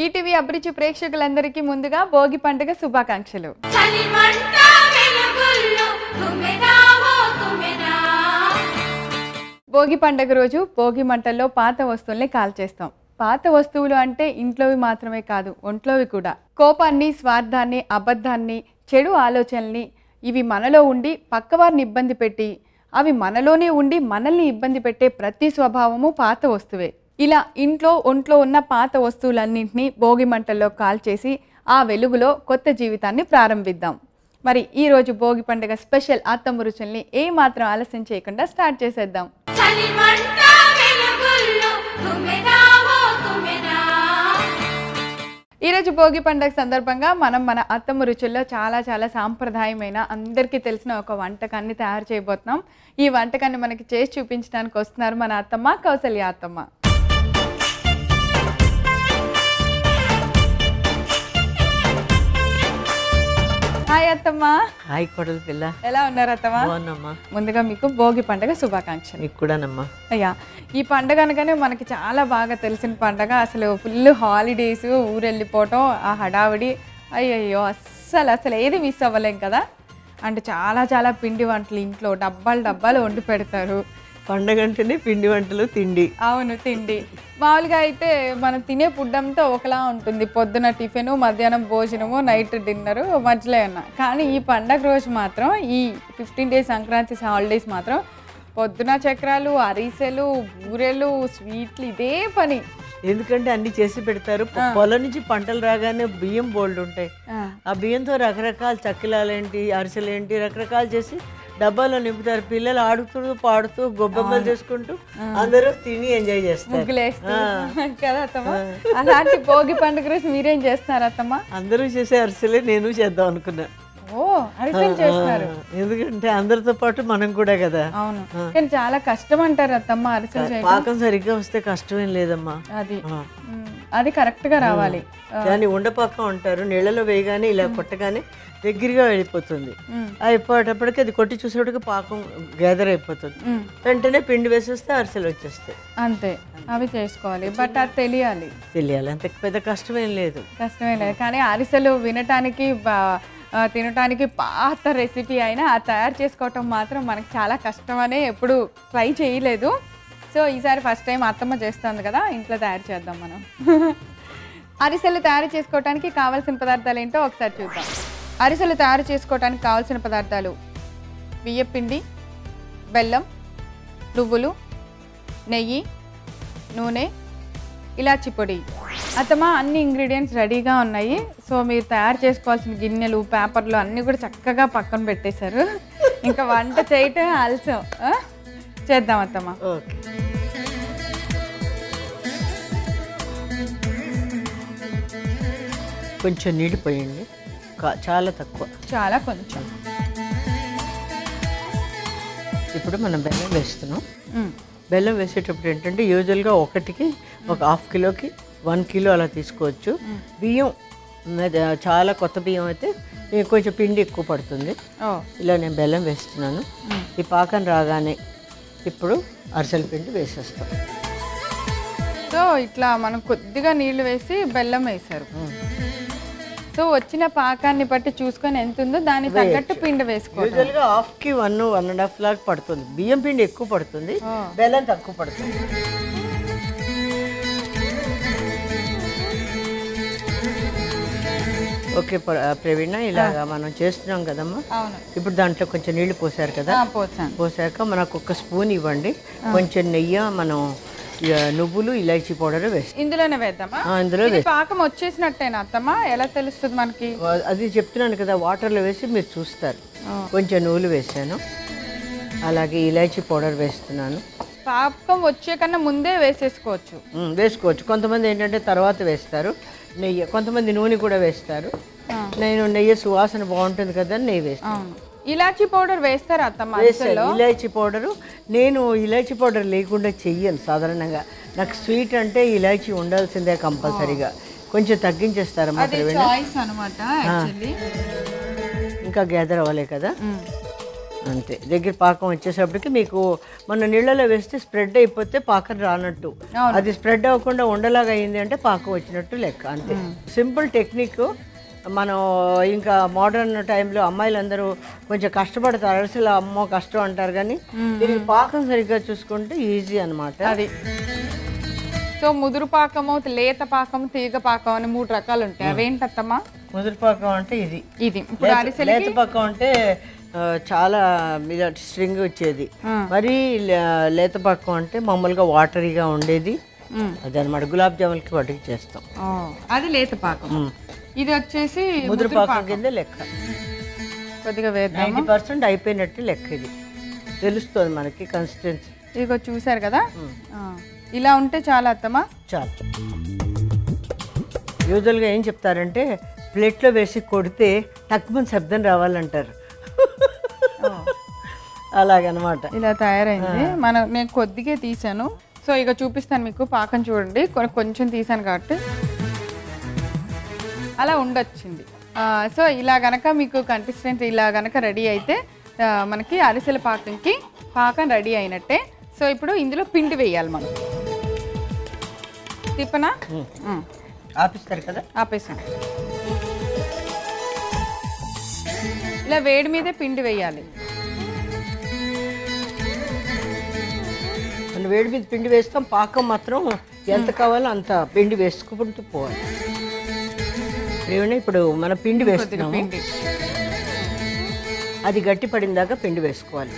ETV అభిరుచి ప్రేక్షకులందరికీ ముందుగా భోగి పండుగ శుభాకాంక్షలు చలిమంట వెలుగుల్లో తుమ్మెదావో తుమ్మెదా భోగి పండుగ రోజు భోగి మంటల్లో పాత వస్తువుల్ని కాల్చేస్తాం పాత వస్తువులు అంటే ఇంట్లోవి మాత్రమే కాదు ఒంట్లోవి కూడా కోపాన్ని స్వార్థాన్ని అబద్ధాన్ని చెడు ఆలోచనల్ని ఇవి మనలో ఉండి పక్కవారిని ఇబ్బంది పెట్టి అవి మనలోనే ఉండి మనల్ని ఇబ్బంది పెట్టే ప్రతి స్వభావము పాత వస్తువే ఇలా ఇంట్లో ఒంట్లో ఉన్న పాత వస్తువులన్నింటినీ భోగి మంటల్లో కాల్చేసి ఆ వెలుగులో కొత్త జీవితాన్ని ప్రారంభిద్దాం మరి ఈ రోజు భోగి పండుగ స్పెషల్ అత్తమ్మ రుచుల్ని ఏ మాత్రం ఆలస్యం చేయకుండా స్టార్ట్ చేసేద్దాం చలిమంట వెలుగుల్లో తుమ్మెదావో తుమ్మెదా ఈరోజు భోగి పండుగ సందర్భంగా మనం మన అత్తమ్మ రుచుల్లో చాలా చాలా సాంప్రదాయమైన అందరికీ తెలిసిన ఒక వంటకాన్ని తయారు చేయబోతున్నాం ఈ వంటకాన్ని మనకి చేసి చూపించడానికి వస్తున్నారు మన అత్తమ్మ కౌసల్య అత్తమ్మ హాయ్ అత్తమ్మ హాయ్ కొడలు పిల్ల ఎలా ఉన్నారు అత్తమ్మ బాగున్నమ్మా ముందుగా మీకు భోగి పండుగ శుభాకాంక్షలు నీకు కూడానమ్మా అయ్యా ఈ పండగ అనగానే మనకి చాలా బాగా తెలిసిన పండగ అసలు ఫుల్ హాలిడేస్ ఊరు వెళ్ళిపోవటం ఆ హడావిడి అయ్యయ్యో అస్సలు అసలు ఏది మిస్ అవ్వలేం కదా అంటే చాలా చాలా పిండి వంటలు ఇంట్లో డబ్బాలు డబ్బాలు వండి పెడతారు పండగ అంటేనే పిండి వంటలు తిండి అవును తిండి మామూలుగా అయితే మనం తినే ఫుడ్ అంతా ఒకలా ఉంటుంది పొద్దున టిఫిన్ మధ్యాహ్నం భోజనము నైట్ డిన్నర్ మధ్యలో ఏమన్నా కానీ ఈ పండగ రోజు మాత్రం ఈ ఫిఫ్టీన్ డేస్ సంక్రాంతి హాలిడేస్ మాత్రం పొద్దున చక్రాలు అరిసెలు బూరెలు స్వీట్లు ఇదే పని ఎందుకంటే అన్ని చేసి పెడతారు పొ- పొలం నుంచి పంటలు రాగానే బియ్యం బోల్డ్ ఉంటాయి ఆ, ఆ బియ్యంతో రకరకాల చక్కిలాలేంటి అరిసెలేంటి రకరకాలు చేసి డబ్బాలో నింపుతారు పిల్లలు ఆడుతూ పాడుతూ గొబ్బెమ్మలు చేసుకుంటూ అందరూ తిని ఎంజాయ్ చేస్తారు ముగ్గులేస్తూ కదా అత్తమ్మ అలాంటి భోగి పండుగ రోజు మీరేం చేస్తున్నారు అత్తమ్మ అందరూ చేసే అరిసెలే నేను చేద్దాం అనుకున్నా ఓ అరిసెలు చేస్తున్నారు ఆ, ఎందుకంటే అందరితో పాటు మనం కూడా కదా అవును కానీ చాలా కష్టం అంటారు అత్తమ్మ అరిసెలు చేయడం పాకం సరిగ్గా వస్తే కష్టమేం లేదమ్మా అది ఆ. ఉమ్, అది కరెక్ట్ గా రావాలి దాన్ని ఉండపాకం అంటారు నీళ్ళలో వేయగానే ఇలా కొట్టగానే దగ్గరగా వెళ్ళిపోతుంది ఉమ్. అయిపోయేటప్పటికి అది కొట్టి చూసేటప్పటికి పాకం గ్యాదర్ అయిపోతుంది ఉమ్. వెంటనే పిండి వేసేస్తే అరిసెలు వచ్చేస్తాయి అంతే అవి చేసుకోవాలి బట్ అది తెలియాలి తెలియాలి అంత పెద్ద కష్టమేం లేదు కష్టమే లేదు కానీ అరిసెలు వినటానికి బా- ఆ, తినటానికి పాత రెసిపీ అయినా అది తయారు చేసుకోవటం మాత్రం మనకి చాలా కష్టమనే ఎప్పుడు ట్రై చేయలేదు సో ఈసారి ఫస్ట్ టైం అత్తమ్మ చేస్తుంది కదా ఇంట్లో తయారు చేద్దాం మనం అరిసెలు తయారు చేసుకోవటానికి కావాల్సిన పదార్థాలు ఏంటో ఒకసారి చూద్దాం అరిసెలు తయారు చేసుకోవటానికి కావాల్సిన పదార్థాలు బియ్యపిండి బెల్లం నువ్వులు నెయ్యి నూనె ఇలాచి పొడి అత్తమా అన్ని ఇంగ్రీడియంట్స్ రెడీగా ఉన్నాయి సో మీరు తయారు చేసుకోవాల్సిన గిన్నెలు పేపర్లు అన్నీ కూడా చక్కగా పక్కన పెట్టేశారు ఇంకా వంట చేయటం ఆలస్యం ఆ? చేద్దాం అత్తమ్మా ఓకే కొంచెం నీళ్ళు పోయండి కా- చాలా తక్కువ చాలా కొంచెం ఇప్పుడు మనం బెల్లం వేస్తున్నాం ఉమ్, బెల్లం వేసేటప్పుడు ఏంటంటే యూజువల్గా ఒకటికి ఒక హాఫ్ కిలోకి వన్ కిలో అలా తీసుకోవచ్చు బియ్యం మీద చాలా కొత్త బియ్యం అయితే మీకు కొంచెం పిండి ఎక్కువ పడుతుంది ఓ ఇలా నేను బెల్లం వేస్తున్నాను ఈ పాకం రాగానే ఇప్పుడు అరిసెల పిండి వేసేస్తాం సో ఇట్లా మనం కొద్దిగా నీళ్లు వేసి బెల్లం వేశారు సో వచ్చిన పాకాన్ని బట్టి చూసుకొని ఎంత ఉందో దానికి తగ్గట్టు పిండి వేసుకోవాలి యూజువల్గా హాఫ్కి వన్ వన్ అండ్ హాఫ్ లాగా పడుతుంది బియ్యం పిండి ఎక్కువ పడుతుంది బెల్లం తక్కువ పడుతుంది ఓకే ప్ర- ప్రవీణ ఇలాగా మనం చేస్తున్నాం కదమ్మా అవును ఇప్పుడు దాంట్లో కొంచెం నీళ్లు పోసారు కదా ఆ, పోసాను పోసాక మనకు ఒక స్పూన్ ఇవ్వండి కొంచెం నెయ్యి మనం ఇక నువ్వులు ఇలాచీ పౌడర్ వేస్తాం ఇందులోనే వేద్దామా ఆ, ఇందులో ఇది పాకం వచ్చేసినట్టేనా అత్తమ్మా ఎలా తెలుస్తుంది మనకి వే- అది చెప్తున్నాను కదా వాటర్లో వేసి మీరు చూస్తారు ఆ. కొంచెం నువ్వులు వేసాను అలాగే ఇలాచీ పౌడర్ వేస్తున్నాను పాకం వచ్చే కన్నా ముందే వేసేసుకోవచ్చు ఉమ్, వేసుకోవచ్చు కొంతమంది ఏంటంటే తర్వాత వేస్తారు నెయ్యి కొంతమంది నూనె కూడా వేస్తారు ఆ. నేను నెయ్యి సువాసన బాగుంటుంది కదా అని నెయ్యి వేస్తాను అవును ఇలాచీ పౌడర్ వేస్తారా అత్తమ్మ వేసాను ఇలాచీ పౌడరు నేను ఇలాచీ పౌడర్ లేకుండా చెయ్యను సాధారణంగా నాకు స్వీట్ అంటే ఇలాచీ ఉండాల్సిందే కంపల్సరీగా కొంచెం తగ్గించేస్తారమ్మా ప్రవీణ చాయిస్ అనమాట యాక్చువల్లీ ఇంకా గ్యాదర్ అవ్వలే కదా అంతే దగ్గర పాకం వచ్చేసప్పటికి మీకు మన నీళ్ళలో వేస్తే స్ప్రెడ్ అయిపోతే పాకం రానట్టు అది స్ప్రెడ్ అవ్వకుండా ఉండలాగా అయింది అంటే పాకం వచ్చినట్టు లెక్క అంతే సింపుల్ టెక్నిక్ మనం ఇంకా మోడర్న్ టైంలో అమ్మాయిలందరూ కొంచెం కష్టపడతారు అసలు అమ్మో కష్టం అంటారు కానీ దీనికి పాకం సరిగ్గా చూసుకుంటే ఈజీ అన్నమాట అది సో ముదురు పాకము లేత పాకం తీగ పాకం అని మూడు రకాలు ఉంటాయి అవేంటత్తమ్మా ముదురు పాకం అంటే ఇది ఇది ఇప్పుడు లేత- అరిసెలు లేత పాకం అంటే ఆ, చాలా ఇలాంటి స్ట్రింగ్ వచ్చేది మరి లే- లేత పాకం అంటే మామూలుగా వాటరీగా ఉండేది మ్మ్. అదనమాట గులాబ్ జాములకి వాటికి చేస్తాం ఓ, అది లేత పాకం ఇది వచ్చేసి ముదురు పాకం కింద లెక్క కొద్దిగా వేద్దాం నైంటీ పర్సెంట్ అయిపోయినట్టు లెక్క ఇది తెలుస్తుంది మనకి కన్సిస్టెన్సీ ఇదిగో చూసారు కదా ఆ, ఇలా ఉంటే చాలా అత్తమ్మా చాలు యూజువల్గా ఏం చెప్తారంటే ప్లేట్లో వేసి కొడితే తక్కువ శబ్దం రావాలంటారు అలాగనమాట ఇలా తయారైంది మనం నేను కొద్దిగా తీసాను సో ఇక చూపిస్తాను మీకు పాకం చూడండి కొ- కొంచెం తీసాను కాబట్టి అలా ఉండొచ్చింది ఆ, సో ఇలా గనక మీకు కన్సిస్టెన్సీ ఇలా గనక రెడీ అయితే ఆ, మనకి అరిసెల పాకంకి పాకం రెడీ అయినట్టే సో ఇప్పుడు ఇందులో పిండి వేయాలి మనం తిప్పనా ఉమ్, ఆపిస్తారు కదా ఆపేసాను ఇలా వేడి మీదే పిండి వేయాలి మనం వేడి మీద పిండి వేస్తాం పాకం మాత్రం ఎంత కావాలో అంత పిండి వేసుకుంటూ పోవాలి ఏమైనా ఇప్పుడు మన పిండి వేస్తున్నాము పిండి అది గట్టి పడిందాక పిండి వేసుకోవాలి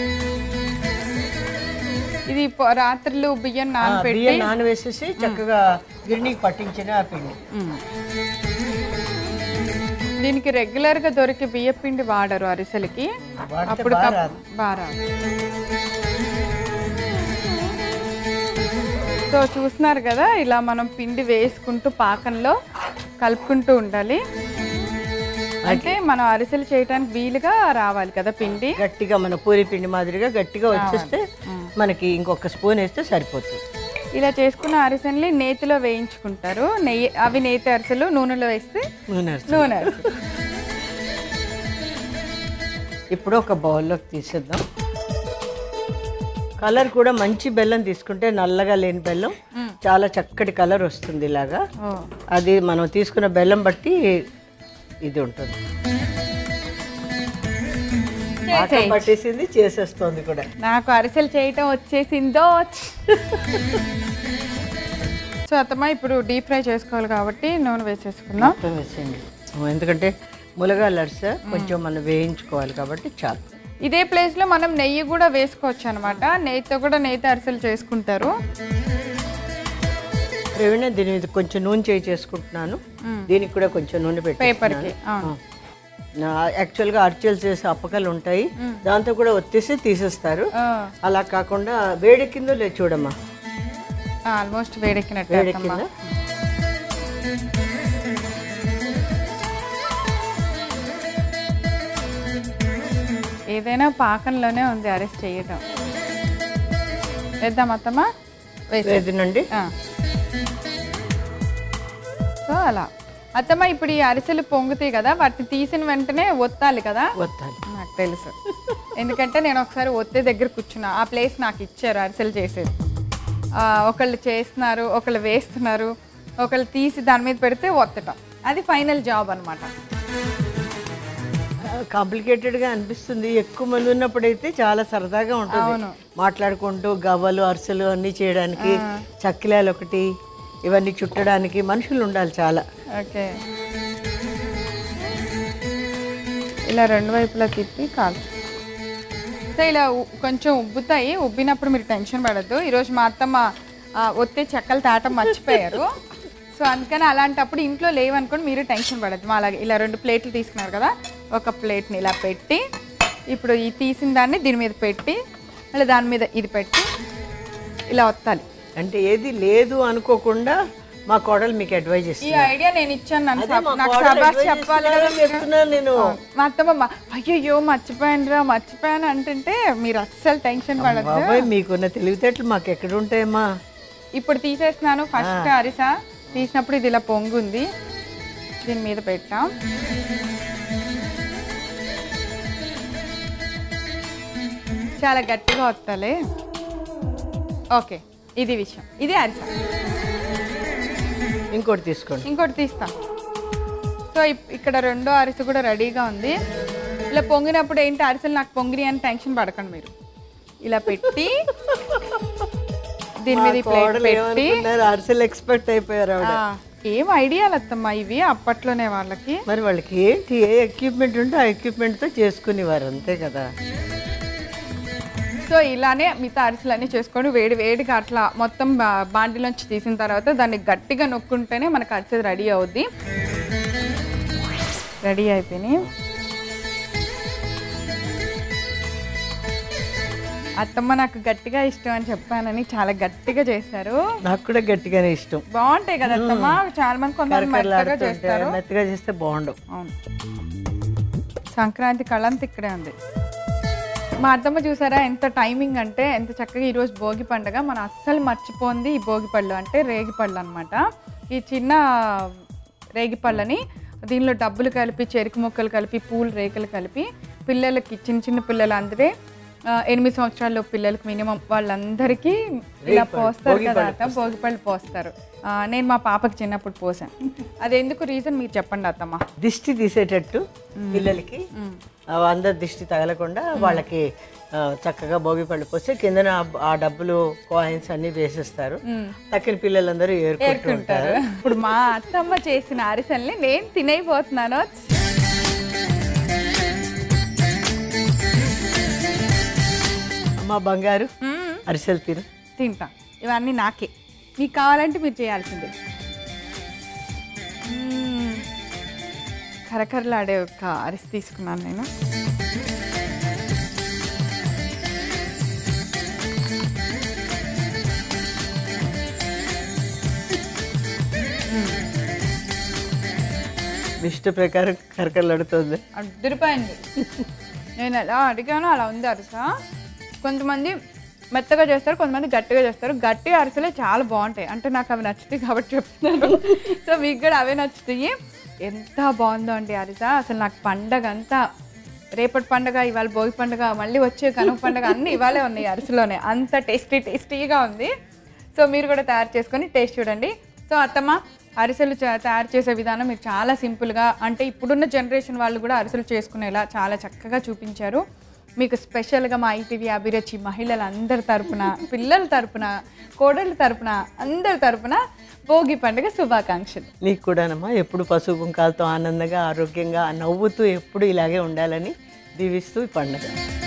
ఇది ప- రాత్రులు బియ్యం ఆ, నానబెట్టి బియ్యం నానవేసేసి చక్కగా గిర్నీకి పట్టించిన ఆ పిండి ఉమ్. దీనికి రెగ్యులర్ గా దొరికే బియ్య పిండి వాడరు అరిసెలకి వాడితే అప్పుడు బాగా కప్- రాదు. బాగా రాదు. సో చూస్తున్నారు కదా ఇలా మనం పిండి వేసుకుంటూ పాకంలో కలుపుకుంటూ ఉండాలి అంటే మనం అరిసెలు చేయడానికి వీలుగా రావాలి కదా పిండి గట్టిగా మన పూరి పిండి మాదిరిగా గట్టిగా వచ్చేస్తే మనకి ఇంకొక స్పూన్ వేస్తే సరిపోతుంది ఇలా చేసుకున్న అరిసెల్ని నేతిలో వేయించుకుంటారు నెయ్యి అవి నేతి అరిసెలు నూనెలో వేస్తే నూనె అరిసెలు. నూనె అరిసెలు ఇప్పుడు ఒక బౌల్లోకి తీసేద్దాం కలర్ కూడా మంచి బెల్లం తీసుకుంటే నల్లగా లేని బెల్లం చాలా చక్కటి కలర్ వస్తుంది ఇలాగా ఓ. అది మనం తీసుకున్న బెల్లం బట్టి ఇది ఉంటుంది పాకం పట్టేసింది చేసేస్తుంది కూడా నాకు అరిసెలు చేయటం వచ్చేసిందో సో అత్తమ్మ ఇప్పుడు డీప్ ఫ్రై చేసుకోవాలి కాబట్టి నూనె వేసేసుకుందాం మొత్తం వేసేయండి ఎందుకంటే ములగాలు అరిస కొంచెం మనం వేయించుకోవాలి కాబట్టి చాలు ఇదే ప్లేస్ లో మనం నెయ్యి కూడా వేసుకోవచ్చు అనమాట నెయ్యితో కూడా నెయ్యితో అరిసెలు చేసుకుంటారు ఏమైనా దీని మీద కొంచెం నూనె చేయి చేసుకుంటున్నాను దీనికి కూడా కొంచెం నూనె పేపర్ పెట్టి కి అవును యాక్చువల్గా అర్చలు చేసే అప్పకాలు ఉంటాయి దాంతో కూడా ఒత్తేసి తీసేస్తారు అలా కాకుండా వేడెక్కిందో లేదు చూడమ్మా ఆల్మోస్ట్ వేడెక్కినట్టు వేడెక్కిందా ఏదైనా పాకంలోనే ఉంది అరెస్ట్ చేయటం వేద్దాం అత్తమ్మ వేసే వేదినండి సో అలా అత్తమ్మ ఇప్పుడు ఈ అరిసెలు పొంగుతాయి కదా వాటిని తీసిన వెంటనే ఒత్తాలి కదా వత్తాలి నాకు తెలుసు ఎందుకంటే నేను ఒకసారి ఒత్తే దగ్గర కూర్చున్నా ఆ ప్లేస్ నాకు ఇచ్చారు అరిసెలు చేసేది ఆ, ఒకళ్ళు చేస్తున్నారు ఒకళ్ళు వేస్తున్నారు ఒకళ్ళు తీసి దాని మీద పెడితే ఒత్తటం అది ఫైనల్ జాబ్ అనమాట కాంప్లికేటెడ్గా అనిపిస్తుంది ఎక్కువ మంది ఉన్నప్పుడైతే చాలా సరదాగా ఉంటుంది అవును. మాట్లాడుకుంటూ గవ్వలు అరిసెలు అన్నీ చేయడానికి చక్కిలాలు ఒకటి ఇవన్నీ చుట్టడానికి మనుషులు ఉండాలి చాలా ఓకే ఇలా రెండు వైపులా తిప్పి కాల్చు సో ఇలా ఉ- కొంచెం ఉబ్బుతాయి ఉబ్బినప్పుడు మీరు టెన్షన్ పడద్దు ఈరోజు మా అత్తమ్మ ఆ, ఒత్తే చెక్కలు తాటం మర్చిపోయారు సో అందుకని అలాంటప్పుడు ఇంట్లో లేవనుకోండి మీరు టెన్షన్ పడద్దు మా అలాగే ఇలా రెండు ప్లేట్లు తీసుకున్నారు కదా ఒక ప్లేట్ని ఇలా పెట్టి ఇప్పుడు ఈ తీసిన దాన్ని దీని మీద పెట్టి మళ్ళీ దాని మీద ఇది పెట్టి ఇలా ఒత్తాలి అంటే ఏది లేదు అనుకోకుండా మా కోడలు మీకు అడ్వైజ్ ఈ ఇస్తుంది ఐడియా నేను ఇచ్చాను నన్ను అదే సబ్- మా నాకు కోడలు సబాష్ advice చెప్పాలి కదా ఇస్తున్నారని మీరు. చెప్తున్నాను నేను మా అత్తమ్మ మా- అయ్యయ్యో మర్చిపోయానురా మర్చిపోయాను అంటుంటే మీరు అస్సలు టెన్షన్ పడద్దు బాబాయ్ మీకున్న తెలివితేటలు మాకు ఎక్కడ ఉంటాయమ్మా ఇప్పుడు తీసేస్తున్నాను ఫస్ట్ అరిసా తీసినప్పుడు ఇది ఇలా పొంగుంది దీని మీద పెట్టాం చాలా గట్టిగా వస్తాలే ఓకే ఇది విషయం ఇది అరిస ఇంకోటి తీసుకోండి ఇంకోటి తీస్తా సో ఇప్- ఇక్కడ రెండో అరిసె కూడా రెడీగా ఉంది ఇలా పొంగినప్పుడు ఏంటి అరిసెలు నాకు పొంగిరి అని టెన్షన్ పడకండి మీరు ఇలా పెట్టి దీని మీద ఈ ప్లేట్ కోడలు పెట్టి ఏమనుకున్నారు అరిసెలు ఎక్స్పెక్ట్ అయిపోయారు ఆవిడ ఆ, ఏం ఐడియాలు అత్తమ్మా ఇవి అప్పట్లోనే వాళ్ళకి మరి వాళ్ళకి ఏంటి ఏ ఎక్విప్మెంట్ ఉంటే ఆ ఎక్విప్మెంట్తో చేసుకునేవారు అంతే కదా సో ఇలానే మిగతా అరిసెలన్నీ చేసుకొని వేడి వేడిగా అట్లా మొత్తం బా- బాండిలోంచి తీసిన తర్వాత దాన్ని గట్టిగా నొక్కుంటేనే మనకు అరిసె రెడీ అవుద్ది రెడీ అయిపోయినాయి అత్తమ్మ నాకు గట్టిగా ఇష్టం అని చెప్పానని చాలా గట్టిగా చేశారు నాకు కూడా గట్టిగానే ఇష్టం బాగుంటాయి కదా అత్తమ్మ చాలా మంది కొంతమంది మెత్తగా కరకరలాడుతుంటే చేస్తారు మెత్తగా చేస్తే బాగుండవు అవును సంక్రాంతి కళంత ఇక్కడే ఉంది మా అత్తమ్మ చూసారా ఎంత టైమింగ్ అంటే ఎంత చక్కగా ఈరోజు భోగి పండుగ మనం అస్సలు మర్చిపోంది ఈ భోగి పళ్ళు అంటే రేగి పళ్ళు అనమాట ఈ చిన్న రేగి పళ్ళని దీనిలో డబ్బులు కలిపి చెరుకు ముక్కలు కలిపి పూలు రేకులు కలిపి పిల్లలకి చిన్న చిన్న పిల్లలు అందరే ఆ, ఎనిమిది సంవత్సరాల పిల్లలకి మినిమం వాళ్ళందరికీ ఇలా పోస్తారు కదా అత్త భోగి పళ్ళు పోస్తారు ఆ, నేను మా పాపకి చిన్నప్పుడు పోసాను అది ఎందుకు రీజన్ మీరు చెప్పండి అత్తమ్మ దిష్టి తీసేటట్టు పిల్లలకి ఆ, అందరి దిష్టి తగలకుండా వాళ్ళకి ఆ, చక్కగా భోగి పళ్ళు పోస్తే కిందన ఆ- ఆ డబ్బులు కాయిన్స్ అన్ని వేసేస్తారు తక్కిన పిల్లలందరూ ఏరుకుంటూ ఉంటారు ఏరుకుంటారు ఇప్పుడు మా అత్తమ్మ చేసిన అరిసెల్ని నేను తినైపోతున్నాను మా బంగారు మ్మ్. అరిసెలు తిను తింటా ఇవన్నీ నాకే మీకు కావాలంటే మీరు చేయాల్సిందే మ్మ్. కరకరలాడే ఒక అరిసి తీసుకున్నాను నేను మీ ఇష్ట ప్రకారం కరకరలాడుతుంది అద్దరిపోయింది నేను ఎలా అడిగానో అలా ఉంది అరిస కొంతమంది మెత్తగా చేస్తారు కొంతమంది గట్టిగా చేస్తారు గట్టి అరిసెలే చాలా బాగుంటాయి అంటే నాకు అవి నచ్చుతాయి కాబట్టి చెప్తున్నాను సో మీకు కూడా అవే నచ్చుతాయి ఎంత బాగుందో అండి అరిస అసలు నాకు పండగ అంతా రేపటి పండగ ఇవాళ భోగి పండగ మళ్ళీ వచ్చే కనుమ పండగ అన్నీ ఇవాళే ఉన్నాయి అరిసెలోనే అంత టేస్టీ టేస్టీగా ఉంది సో మీరు కూడా తయారు చేసుకొని టేస్ట్ చూడండి సో అత్తమ్మ అరిసెలు చ- తయారు చేసే విధానం మీరు చాలా సింపుల్గా అంటే ఇప్పుడున్న జనరేషన్ వాళ్ళు కూడా అరిసెలు చేసుకునేలా చాలా చక్కగా చూపించారు మీకు స్పెషల్గా మా ఈటీవీ అభిరుచి మహిళలందరి తరపున పిల్లల తరపున కోడళ్ళ తరపున అందరి తరపున భోగి పండుగ శుభాకాంక్షలు నీకు కూడానమ్మా ఎప్పుడు పసుపు కుంకాలతో ఆనందంగా ఆరోగ్యంగా నవ్వుతూ ఎప్పుడు ఇలాగే ఉండాలని దీవిస్తూ ఈ పండుగ